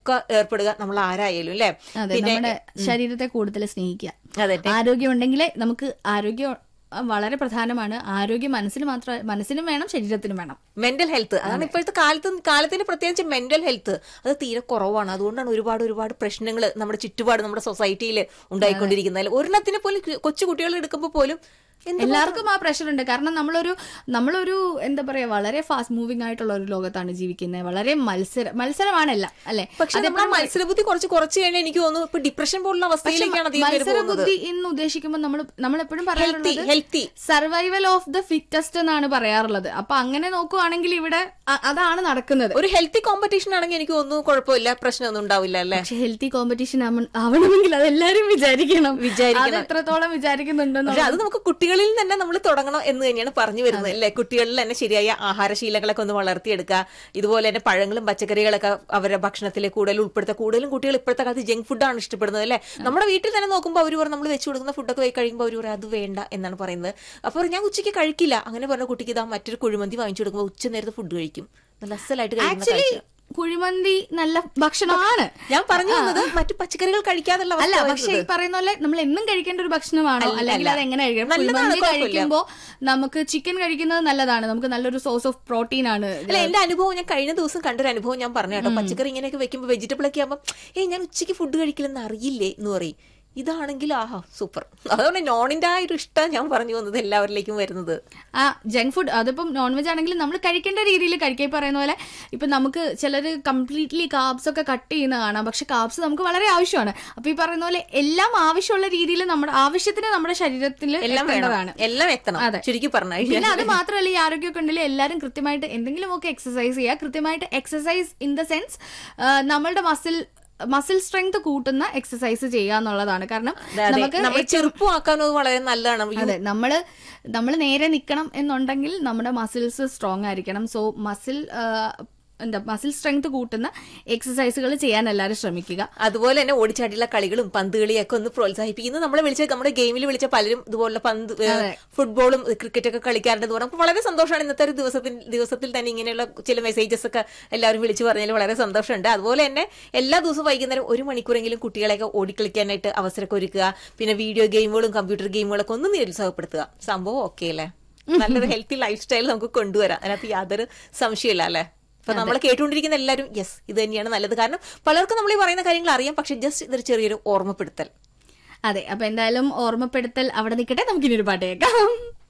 ഒക്കെ ഏർപ്പെടുക നമ്മൾ ആരായാലും അല്ലെ അതെ നമ്മുടെ ശരീരത്തെ കൂടുതൽ സ്നേഹിക്കുക അതെ ആരോഗ്യം ഉണ്ടെങ്കിലേ നമുക്ക് ആരോഗ്യം ആ, വളരെ പ്രധാനമാണ് ആരോഗ്യം മനസ്സിന് മാത്രം മനസ്സിനും വേണം ശരീരത്തിനും വേണം മെന്റൽ ഹെൽത്ത് അതാണ് ഇപ്പോഴത്തെ കാലത്ത് കാലത്തിന് പ്രത്യേകിച്ച് മെന്റൽ ഹെൽത്ത് അത് തീരെ കുറവാണ് അതുകൊണ്ടാണ് ഒരുപാട് ഒരുപാട് പ്രശ്നങ്ങൾ നമ്മുടെ ചുറ്റുപാട് നമ്മുടെ സൊസൈറ്റിയിൽ ഉണ്ടായിക്കൊണ്ടിരിക്കുന്നത് ഒരെണ്ണത്തിനെ പോലും കൊച്ചു കുട്ടികൾ എടുക്കുമ്പോൾ പോലും എന്ത് എല്ലാവർക്കും ആ പ്രഷർ ഉണ്ട് കാരണം നമ്മളൊരു നമ്മളൊരു എന്താ പറയാ വളരെ ഫാസ്റ്റ് മൂവിംഗ് ആയിട്ടുള്ള ഒരു ലോകത്താണ് ജീവിക്കുന്നത് വളരെ മത്സര മത്സരമാണെല്ലാം അല്ലെ പക്ഷെ നമ്മുടെ മത്സരബുദ്ധി കുറച്ച് കുറച്ച് കഴിഞ്ഞാൽ എനിക്ക് തോന്നുന്നു ഇപ്പൊ ഡിപ്രഷൻ പോലുള്ള അവസ്ഥയിലേക്കാണ് അധികം പേര് മത്സര പോകുന്നത് ബുദ്ധി എന്ന് ഉദ്ദേശിക്കുമ്പോൾ നമ്മൾ നമ്മൾ എപ്പോഴും ഹെൽത്തി പറയാറുള്ളത് healthy survival of the fittest എന്നാണ് പറയാറുള്ളത് അപ്പൊ അങ്ങനെ നോക്കുവാണെങ്കിൽ ഇവിടെ അ- അതാണ് നടക്കുന്നത് ഒരു ഹെൽത്തി കോമ്പറ്റീഷൻ ആണെങ്കിൽ എനിക്ക് തോന്നുന്നു കുഴപ്പമില്ല പ്രശ്നമൊന്നും ഉണ്ടാവില്ല അല്ലേ പക്ഷെ ഹെൽത്തി കോമ്പറ്റീഷൻ ആവണമെങ്കിൽ അത് എല്ലാരും വിചാരിക്കണം വിചാരിക്കണം. അത് എത്രത്തോളം വിചാരിക്കുന്നുണ്ടെന്നോ പക്ഷെ അത് നമുക്ക് കുട്ടികളിൽ തന്നെ നമ്മൾ തുടങ്ങണം എന്ന് തന്നെയാണ് പറഞ്ഞു വരുന്നത് അല്ലേ കുട്ടികളിൽ തന്നെ ശരിയായ ആഹാരശീലങ്ങളൊക്കെ ഒന്ന് വളർത്തിയെടുക്കുക ഇതുപോലെ തന്നെ പഴങ്ങളും പച്ചക്കറികളൊക്കെ അവരുടെ ഭക്ഷണത്തിൽ കൂടുതൽ ഉൾപ്പെടുത്തുക കൂടുതലും കുട്ടികൾ ഇപ്പോഴത്തെ കാലത്ത് ജങ്ക് ഫുഡാണ് ഇഷ്ടപ്പെടുന്നത് അല്ലേ നമ്മുടെ വീട്ടിൽ തന്നെ നോക്കുമ്പോൾ അവർ നമ്മൾ വെച്ച് കൊടുക്കുന്ന ഫുഡൊക്കെ പോയി കഴിയുമ്പോൾ അവർ പറയും അത് വേണ്ട എന്നാണ് പറയുന്നത് അപ്പോൾ ഞാൻ ഉച്ചയ്ക്ക് കഴിക്കില്ല അങ്ങനെ പറഞ്ഞ കുട്ടിക്ക് ഇതാ മറ്റൊരു കുഴിമന്തി വാങ്ങിച്ചു കൊടുക്കുമ്പോൾ ഉച്ച നേരത്തെ ഫുഡ് കഴിക്കും നല്ല അസലായിട്ട് കഴിക്കുന്ന ആക്ച്വലി കാഴ്ച കുഴിമന്തി നല്ല ഭക്ഷണമാണ് ഞാൻ പറഞ്ഞു വന്നത് മറ്റു പച്ചക്കറികൾ കഴിക്കാതുള്ള അല്ല അവസ്ഥ പക്ഷെ ഈ പറയുന്ന പോലെ നമ്മൾ എന്നും കഴിക്കേണ്ട ഒരു ഭക്ഷണമാണോ അല്ല, അല്ലെങ്കിൽ അല്ല. അത് എങ്ങനെ കഴിക്കണം നല്ലതാണ്, കുഴിമന്തി കുഴപ്പമില്ല. കഴിക്കുമ്പോൾ നമുക്ക് ചിക്കൻ കഴിക്കുന്നത് നല്ലതാണ് നമുക്ക് നല്ലൊരു സോഴ്സ് ഓഫ് പ്രോട്ടീൻ ആണ് അല്ല എന്റെ അനുഭവം ഞാൻ കഴിഞ്ഞ ദിവസം കണ്ടൊരു അനുഭവം ഞാൻ പറഞ്ഞു കേട്ടോ പച്ചക്കറി ഇങ്ങനെയൊക്കെ വെക്കുമ്പോൾ വെജിറ്റബിൾ ഒക്കെ ആകുമ്പോൾ ഏയ് ഞാൻ ഉച്ചയ്ക്ക് ഫുഡ് കഴിക്കില്ലെന്ന് അറിയില്ലേ എന്ന് പറയും ഇതാണെങ്കിൽ ആഹാ സൂപ്പർ അതുകൊണ്ട് നോണിന്റെ ആ ഒരു ഇഷ്ടം ഞാൻ പറഞ്ഞു വന്നത് എല്ലാവരിലേക്കും വരുന്നത് ആ ജങ്ക് ഫുഡ് അതിപ്പം നോൺ വെജ് ആണെങ്കിലും നമ്മൾ കഴിക്കേണ്ട രീതിയിൽ കഴിക്കുക ഈ പറയുന്ന പോലെ ഇപ്പൊ നമുക്ക് ചിലർ കംപ്ലീറ്റ്ലി കാബ്സ് ഒക്കെ കട്ട് ചെയ്യുന്ന കാണാം പക്ഷെ കാബ്സ് നമുക്ക് വളരെ ആവശ്യമാണ് അപ്പൊ ഈ പറയുന്ന പോലെ എല്ലാം ആവശ്യമുള്ള രീതിയിൽ നമ്മുടെ ആവശ്യത്തിന് നമ്മുടെ ശരീരത്തിൽ എല്ലാം വേണം എത്തേണ്ടതാണ് എല്ലാം എത്തണം അതെ. ചുരുക്കി പറഞ്ഞു പിന്നെ അത് മാത്രമല്ല ഈ ആരോഗ്യമൊക്കെ ഉണ്ടെങ്കിൽ എല്ലാവരും കൃത്യമായിട്ട് എന്തെങ്കിലുമൊക്കെ എക്സസൈസ് ചെയ്യുക കൃത്യമായിട്ട് എക്സസൈസ് ഇൻ ദ സെൻസ് നമ്മളുടെ മസിൽ മസിൽ സ്ട്രെങ്ത് കൂട്ടുന്ന എക്സസൈസ് ചെയ്യുക എന്നുള്ളതാണ് കാരണം നമുക്ക് നമ്മൾ ചെറുപ്പമാക്കാനും അത് വളരെ നല്ലതാണ് അതെ നമ്മള് നമ്മൾ നേരെ നിൽക്കണം എന്നുണ്ടെങ്കിൽ നമ്മുടെ മസിൽസ് സ്ട്രോങ് ആയിരിക്കണം സോ മസിൽ എന്താ മസിൽ സ്ട്രെങ്ത് കൂട്ടുന്ന എക്സസൈസുകൾ ചെയ്യാൻ എല്ലാവരും ശ്രമിക്കുക അതുപോലെ തന്നെ ഓടിച്ചാടിയുള്ള കളികളും പന്ത് കളിയൊക്കെ ഒന്ന് പ്രോത്സാഹിപ്പിക്കുന്നത് നമ്മളെ വിളിച്ച നമ്മുടെ ഗെയിമിൽ വിളിച്ച പലരും ഇതുപോലുള്ള പന്ത് ഏഹ്, ഫുട്ബോളും ക്രിക്കറ്റൊക്കെ കളിക്കാറുണ്ടെന്ന് പറഞ്ഞു അപ്പോൾ വളരെ സന്തോഷമാണ് ഇന്നത്തെ ഒരു ദിവസത്തിൽ ദിവസത്തിൽ തന്നെ ഇങ്ങനെയുള്ള ചില മെസ്സേജസ് ഒക്കെ എല്ലാവരും വിളിച്ചു പറഞ്ഞാൽ വളരെ സന്തോഷമുണ്ട് അതുപോലെ തന്നെ എല്ലാ ദിവസവും വൈകുന്നേരം ഒരു മണിക്കൂറെങ്കിലും കുട്ടികളെയൊക്കെ ഓടിക്കളിക്കാനായിട്ട് അവസരമൊക്കെ ഒരുക്കുക പിന്നെ വീഡിയോ ഗെയിമുകളും കമ്പ്യൂട്ടർ ഗെയിമുകളൊക്കെ ഒന്ന് നിരുത്സാഹപ്പെടുത്തുക സംഭവം ഓക്കെ അല്ലേ നല്ലൊരു ഹെൽത്തി ലൈഫ് സ്റ്റൈൽ നമുക്ക് കൊണ്ടുവരാം അതിനകത്ത് യാതൊരു സംശയമില്ല അല്ലേ അപ്പൊ നമ്മൾ കേട്ടുകൊണ്ടിരിക്കുന്ന എല്ലാവരും യെസ് ഇത് തന്നെയാണ് നല്ലത് കാരണം പലർക്കും നമ്മൾ ഈ പറയുന്ന കാര്യങ്ങൾ അറിയാം പക്ഷെ ജസ്റ്റ് ഇതൊരു ചെറിയൊരു ഓർമ്മപ്പെടുത്തൽ അതെ അപ്പൊ എന്തായാലും ഓർമ്മപ്പെടുത്തൽ അവിടെ നിൽക്കട്ടെ നമുക്കിനി ഒരു പാട്ട് കേൾക്കാം